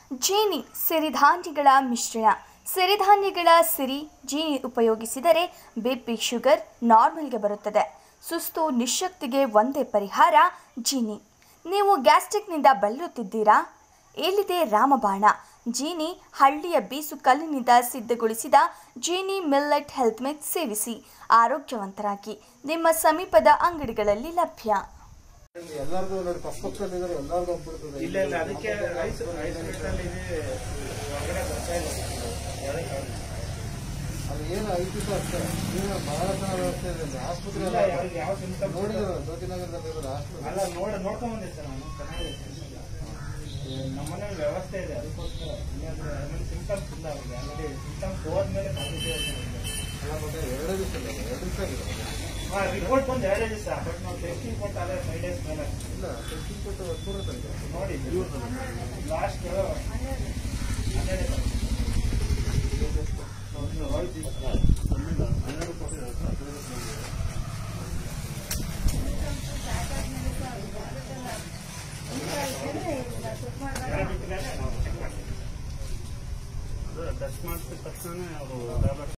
ಜೇನಿ ಸಿರಿಧಾನ್ಯಗಳ ಮಿಶ್ರಣ ಸಿರಿಧಾನ್ಯಗಳ ಸಿರಿ ಜೇನಿ ಉಪಯೋಗಿಸಿದರೆ ಬಿಪಿ ಶುಗರ್ ನಾರ್ಮಲ್ಗೆ ಬರುತ್ತದೆ ಸುಸ್ತು ನಿಶಕ್ತಿಗೆ ಒಂದೇ ಪರಿಹಾರ ಜೀನಿ ನೀವು ಗ್ಯಾಸ್ಟ್ರಿಕ್ನಿಂದ ಬಳಲುತ್ತಿದ್ದೀರಾ ಎಲ್ಲಿದೆ ರಾಮಬಾಣ ಜೀನಿ ಹಳ್ಳಿಯ ಬೀಸು ಕಲ್ಲಿನಿಂದ ಸಿದ್ಧಗೊಳಿಸಿದ ಜೀನಿ ಮಿಲ್ಲೆಟ್ ಹೆಲ್ತ್ ಮಿಕ್ಸ್ ಸೇವಿಸಿ ಆರೋಗ್ಯವಂತರಾಗಿ ನಿಮ್ಮ ಸಮೀಪದ ಅಂಗಡಿಗಳಲ್ಲಿ ಲಭ್ಯ ಎಲ್ಲಾರ್ದು ನೋಡಿ ಪಕ್ಕ ಪಕ್ಕದಲ್ಲಿದ್ದಾರೆ ಎಲ್ಲಾರ್ದು ಹೋಗ್ಬಿಡ್ತದೆ ಇಲ್ಲ ಇಲ್ಲ ಅದಕ್ಕೆ ಐಸ್ ಐಸೋಲೇಟಲ್ಲಿ ಇದೆ ಹೊರಗಡೆ ಬರ್ತಾ ಇಲ್ಲ ಅದು ಏನು ಐತಿ ಅಷ್ಟೇ ಏನು ಬಹಳ ಚೆನ್ನಾಗಿ ವ್ಯವಸ್ಥೆ ಇದೆ ಇಲ್ಲಿ. ಆಸ್ಪತ್ರೆ ಇಲ್ಲ ಯಾರಿಗೆ ಯಾವ ಸಿಂಪ್ಟಮ್ಸ್ ನೋಡಿದ್ರು ಜ್ಯೋತಿನಗರದಲ್ಲಿ ಇರೋದು ಆಸ್ಪತ್ರೆ ಅಲ್ಲ ನೋಡ ನೋಡ್ಕೊಂಡ್ ಬಂದೆ ಸರ್ ನಾನು ಚೆನ್ನಾಗಿದೆ ನಮ್ಮನೆ ವ್ಯವಸ್ಥೆ ಇದೆ ಅದಕ್ಕೋಸ್ಕರ ಇಲ್ಲಾಂದ್ರೆ ಆಮೇಲೆ ಸಿಂಪ್ಟಮ್ಸ್ ಇಲ್ಲ ಅವ್ರಿಗೆ ಆಮೇಲೆ ಸಿಂಪ್ಟಮ್ಸ್ ಹೋದ್ಮೇಲೆ ಕಾಣಿಸೇ ಅಲ್ಲ ಮತ್ತೆ ಎರಡೇ ದಿವಸ ಇಲ್ಲ ಎರಡು ದಿವಸ ಆಗಿದೆ ರಿಪೋರ್ಟ್ ಬಂದು ಎರಡೇ ದಿವಸ ಬಟ್ ನಾವು ಟೆಸ್ಟಿಂಗ್ ಕೊಟ್ಟು ಅದೇ ಫೈವ್ ಡೇಸ್ ಮೇಲೆ ಇಲ್ಲ ಟೆಸ್ಟಿಂಗ್ ಕೊಟ್ಟು ಹತ್ತೂರ ತನಕ ನೋಡಿ ಲಾಸ್ಟ್ ಹನ್ನೆರಡು ಟೆಸ್ಟ್ ಮಾಡಿಸಿದ ತಕ್ಷಣ ಅವರು